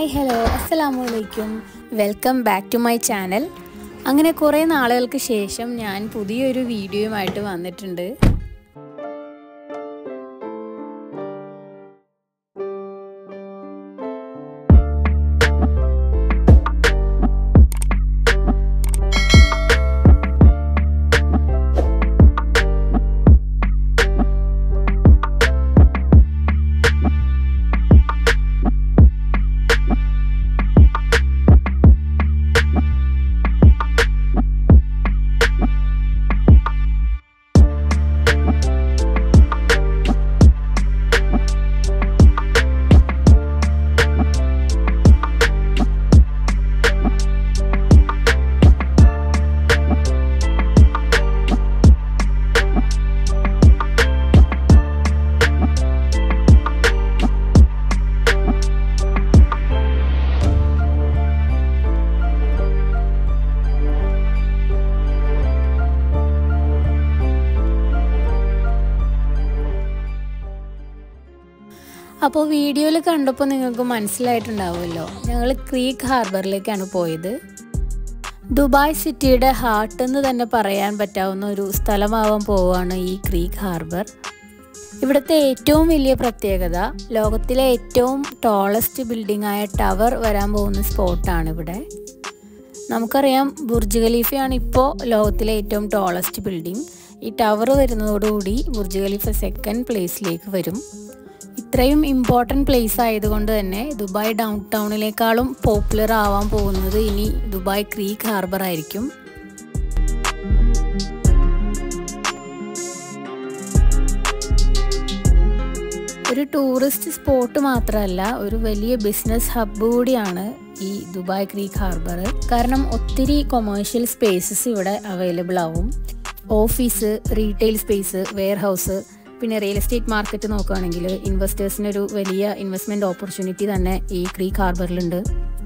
hi hello അസ്സലാമു അലൈക്കും welcome back to my channel അങ്ങനെ കുറേ നാളുകൾക്ക് ശേഷം ഞാൻ പുതിയൊരു വീഡിയോയുമായിട്ട് വന്നിട്ടുണ്ട് അപ്പോൾ വീഡിയോയിൽ കണ്ടപ്പോൾ നിങ്ങൾക്ക് മനസ്സിലായിട്ടുണ്ടാവുമല്ലോ ഞങ്ങൾ ക്രീക്ക് ഹാർബറിലേക്കാണ് പോയത് ദുബായ് സിറ്റിയുടെ ഹാർട്ട് എന്ന് തന്നെ പറയാൻ പറ്റാവുന്ന ഒരു സ്ഥലമാവാൻ പോവുകയാണ് ഈ ക്രീക്ക് ഹാർബർ ഇവിടുത്തെ ഏറ്റവും വലിയ പ്രത്യേകത ലോകത്തിലെ ഏറ്റവും ടോളസ്റ്റ് ബിൽഡിംഗ് ആയ ടവർ വരാൻ പോകുന്ന സ്പോട്ടാണ് ഇവിടെ നമുക്കറിയാം ബുർജ് ഖലീഫയാണ് ഇപ്പോൾ ലോകത്തിലെ ഏറ്റവും ടോളസ്റ്റ് ബിൽഡിംഗ് ഈ ടവർ വരുന്നതോടുകൂടി ബുർജ് ഖലീഫ സെക്കൻഡ് പ്ലേസിലേക്ക് വരും ഇത്രയും ഇമ്പോർട്ടൻറ്റ് പ്ലേസ് ആയതുകൊണ്ട് തന്നെ ദുബായ് ഡൗൺ ടൗണിലേക്കാളും പോപ്പുലർ ആവാൻ പോകുന്നത് ഇനി ദുബായ് ക്രീക്ക് ഹാർബർ ആയിരിക്കും ഒരു ടൂറിസ്റ്റ് സ്പോട്ട് മാത്രമല്ല ഒരു വലിയ ബിസിനസ് ഹബ്ബ് കൂടിയാണ് ഈ ദുബായ് ക്രീക്ക് ഹാർബർ കാരണം ഒത്തിരി കൊമേഴ്ഷ്യൽ സ്പേസസ് ഇവിടെ അവൈലബിൾ ആവും office retail space warehouse പിന്നെ റിയൽ എസ്റ്റേറ്റ് മാർക്കറ്റ് നോക്കുകയാണെങ്കിൽ ഇൻവെസ്റ്റേഴ്സിനൊരു വലിയ ഇൻവെസ്റ്റ്മെൻറ്റ് ഓപ്പർച്യൂണിറ്റി തന്നെ ഈ ക്രീക്ക് ഹാർബറിലുണ്ട്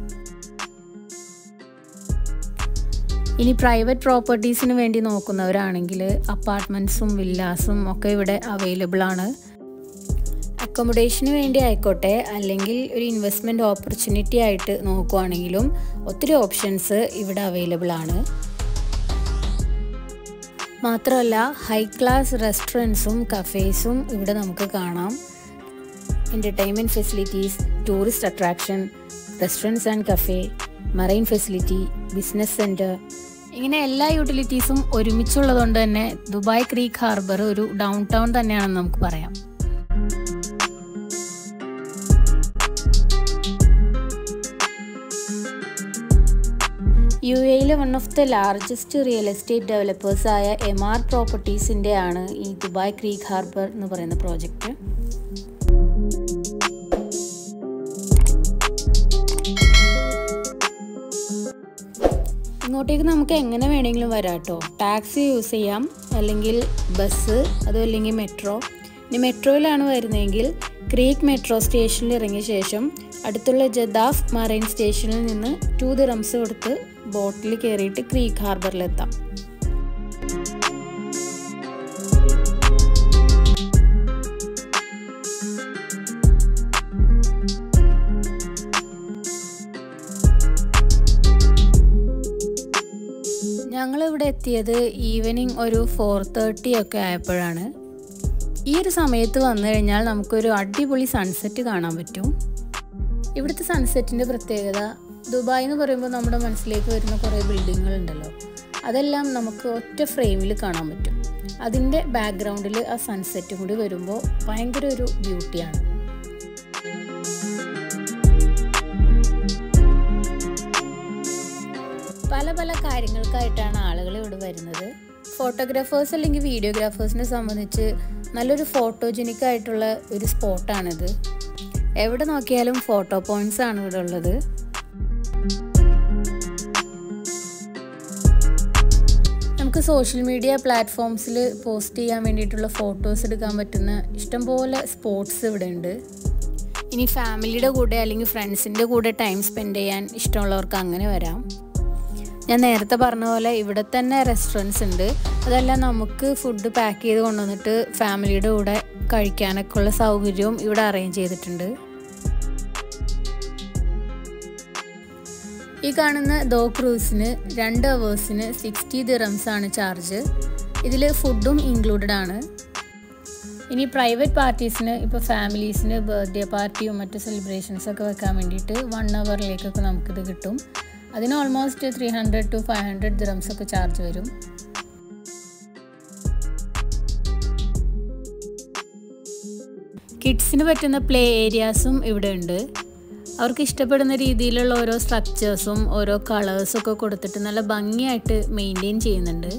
ഇനി പ്രൈവറ്റ് പ്രോപ്പർട്ടീസിന് വേണ്ടി നോക്കുന്നവരാണെങ്കിൽ അപ്പാർട്ട്മെൻറ്റ്സും വില്ലാസും ഒക്കെ ഇവിടെ അവൈലബിൾ ആണ് അക്കോമഡേഷന് വേണ്ടി ആയിക്കോട്ടെ അല്ലെങ്കിൽ ഒരു ഇൻവെസ്റ്റ്മെൻറ്റ് ഓപ്പർച്യൂണിറ്റി ആയിട്ട് നോക്കുവാണെങ്കിലും ഒത്തിരി ഓപ്ഷൻസ് ഇവിടെ അവൈലബിൾ ആണ് മാത്രമല്ല ഹൈ ക്ലാസ് റെസ്റ്റോറൻറ്റ്സും കഫേസും ഇവിടെ നമുക്ക് കാണാം entertainment facilities tourist attraction restaurants and cafe marine facility business centre ഇങ്ങനെ എല്ലാ യൂട്ടിലിറ്റീസും ഒരുമിച്ചുള്ളതുകൊണ്ട് തന്നെ ദുബായ് ക്രീക്ക് ഹാർബർ ഒരു ഡൗൺ ടൗൺ തന്നെയാണെന്ന് നമുക്ക് പറയാം യു എയിലെ one of the largest real estate ഡെവലപ്പേഴ്സായ എം ആർ പ്രോപ്പർട്ടീസിൻ്റെ ആണ് ഈ ദുബായ് ക്രീക്ക് ഹാർബർ എന്ന് പറയുന്ന പ്രോജക്റ്റ് ഇങ്ങോട്ടേക്ക് നമുക്ക് എങ്ങനെ വേണമെങ്കിലും വരാം കേട്ടോ ടാക്സി യൂസ് ചെയ്യാം അല്ലെങ്കിൽ ബസ് അതും അല്ലെങ്കിൽ മെട്രോ ഇനി മെട്രോയിലാണ് വരുന്നതെങ്കിൽ ക്രീക്ക് മെട്രോ സ്റ്റേഷനിൽ ഇറങ്ങിയ ശേഷം അടുത്തുള്ള ജദാഫ് മറൈൻ സ്റ്റേഷനിൽ നിന്ന് ടു ദിറംസ് കൊടുത്ത് ബോട്ടിൽ കയറിയിട്ട് ക്രീക്ക് ഹാർബറിലെത്താം ഞങ്ങളിവിടെ എത്തിയത് ഈവനിങ് ഒരു ഫോർ തേർട്ടി ഒക്കെ ആയപ്പോഴാണ് ഈ ഒരു സമയത്ത് വന്നു കഴിഞ്ഞാൽ നമുക്കൊരു അടിപൊളി സൺസെറ്റ് കാണാൻ പറ്റും ഇവിടുത്തെ സൺസെറ്റിൻ്റെ പ്രത്യേകത ദുബായ് എന്ന് പറയുമ്പോൾ നമ്മുടെ മനസ്സിലേക്ക് വരുന്ന കുറേ ബിൽഡിങ്ങുകൾ ഉണ്ടല്ലോ അതെല്ലാം നമുക്ക് ഒറ്റ ഫ്രെയിമിൽ കാണാൻ പറ്റും അതിൻ്റെ ബാക്ക്ഗ്രൗണ്ടിൽ ആ സൺസെറ്റ് കൂടി വരുമ്പോൾ ഭയങ്കര ഒരു ബ്യൂട്ടിയാണ് പല പല കാര്യങ്ങൾക്കായിട്ടാണ് ആളുകൾ ഇവിടെ വരുന്നത് ഫോട്ടോഗ്രാഫേഴ്സ് അല്ലെങ്കിൽ വീഡിയോഗ്രാഫേഴ്സിനെ സംബന്ധിച്ച് നല്ലൊരു ഫോട്ടോജനിക് ആയിട്ടുള്ള ഒരു സ്പോട്ടാണിത് എവിടെ നോക്കിയാലും ഫോട്ടോ പോയിന്റ്സ് ആണ് ഇവിടെ ഉള്ളത് നമുക്ക് സോഷ്യൽ മീഡിയ പ്ലാറ്റ്ഫോംസിൽ പോസ്റ്റ് ചെയ്യാൻ വേണ്ടിയിട്ടുള്ള ഫോട്ടോസ് എടുക്കാൻ പറ്റുന്ന ഇഷ്ടംപോലെ സ്പോട്ട്സ് ഇവിടെ ഉണ്ട് ഇനി ഫാമിലിയുടെ കൂടെ അല്ലെങ്കിൽ ഫ്രണ്ട്സിൻ്റെ കൂടെ ടൈം സ്പെൻഡ് ചെയ്യാൻ ഇഷ്ടമുള്ളവർക്ക് അങ്ങനെ വരാം ഞാൻ നേരത്തെ പറഞ്ഞ പോലെ ഇവിടെ തന്നെ റെസ്റ്റോറൻറ്റ്സ് ഉണ്ട് അതെല്ലാം നമുക്ക് ഫുഡ് പാക്ക് ചെയ്ത് കൊണ്ടുവന്നിട്ട് ഫാമിലിയുടെ കൂടെ കഴിക്കാനൊക്കെ ഉള്ള സൗകര്യവും ഇവിടെ അറേഞ്ച് ചെയ്തിട്ടുണ്ട് ഈ കാണുന്ന ദോ ക്രൂസിന് രണ്ട് അവേഴ്സിന് സിക്സ്റ്റി ദിറംസ് ആണ് ചാർജ് ഇതിൽ ഫുഡും ഇൻക്ലൂഡഡ് ആണ് ഇനി പ്രൈവറ്റ് പാർട്ടീസിന് ഇപ്പോൾ ഫാമിലീസിന് ബർത്ത്ഡേ പാർട്ടിയും മറ്റ് സെലിബ്രേഷൻസ് ഒക്കെ വെക്കാൻ വേണ്ടിയിട്ട് വൺ അവറിലേക്കൊക്കെ നമുക്കിത് കിട്ടും അതിന് almost three hundred to five hundred dirhams ഒക്കെ ചാർജ് വരും കിഡ്സിന് പറ്റുന്ന പ്ലേ ഏരിയാസും ഇവിടെ ഉണ്ട് അവർക്ക് ഇഷ്ടപ്പെടുന്ന രീതിയിലുള്ള ഓരോ സ്ട്രക്ചേഴ്സും ഓരോ കളേഴ്സും ഒക്കെ കൊടുത്തിട്ട് നല്ല ഭംഗിയായിട്ട് മെയിൻറ്റെയിൻ ചെയ്യുന്നുണ്ട്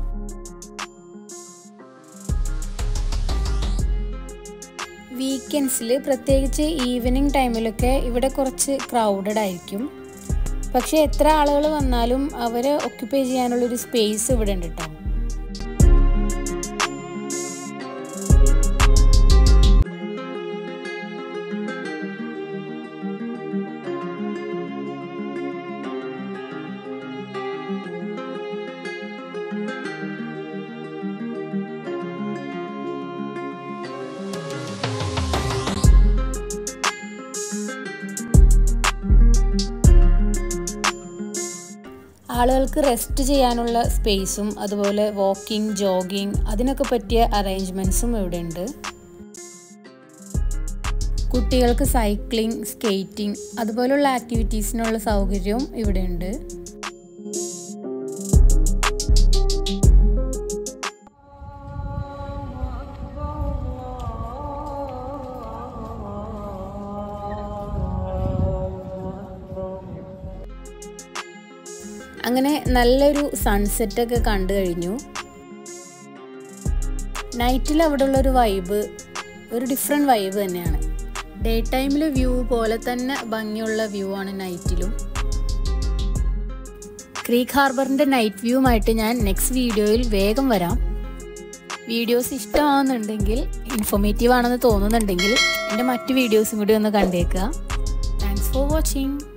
വീക്കെൻഡ്സിൽ പ്രത്യേകിച്ച് ഈവനിങ് ടൈമിലൊക്കെ ഇവിടെ കുറച്ച് ക്രൗഡഡ് ആയിരിക്കും പക്ഷേ എത്ര ആളുകൾ വന്നാലും അവരെ ഒക്യുപ്പൈ ചെയ്യാനുള്ളൊരു സ്പേസ് ഇവിടെ ഉണ്ട് കേട്ടോ ആളുകൾക്ക് റെസ്റ്റ് ചെയ്യാനുള്ള സ്പേസും അതുപോലെ വാക്കിംഗ് ജോഗിങ് അതിനൊക്കെ പറ്റിയ അറേഞ്ച്മെൻറ്റ്സും ഇവിടെ ഉണ്ട് കുട്ടികൾക്ക് സൈക്ലിംഗ് സ്കേറ്റിംഗ് അതുപോലുള്ള ആക്ടിവിറ്റീസിനുള്ള സൗകര്യവും ഇവിടെ ഉണ്ട് അങ്ങനെ നല്ലൊരു സൺസെറ്റ് ഒക്കെ കണ്ടു കഴിഞ്ഞു നൈറ്റിൽ അവിടെ ഉള്ളൊരു വൈബ് ഒരു ഡിഫറെൻറ്റ് വൈബ് തന്നെയാണ് ഡേ ടൈമിൽ വ്യൂ പോലെ തന്നെ ഭംഗിയുള്ള വ്യൂ ആണ് നൈറ്റിലും ക്രീക്ക് ഹാർബറിൻ്റെ നൈറ്റ് വ്യൂവുമായിട്ട് ഞാൻ നെക്സ്റ്റ് വീഡിയോയിൽ വേഗം വരാം വീഡിയോസ് ഇഷ്ടമാവുന്നുണ്ടെങ്കിൽ ഇൻഫോർമേറ്റീവ് ആണെന്ന് തോന്നുന്നുണ്ടെങ്കിൽ എൻ്റെ മറ്റ് വീഡിയോസും കൂടി ഒന്ന് കണ്ടേക്കുക താങ്ക്സ് ഫോർ വാച്ചിങ്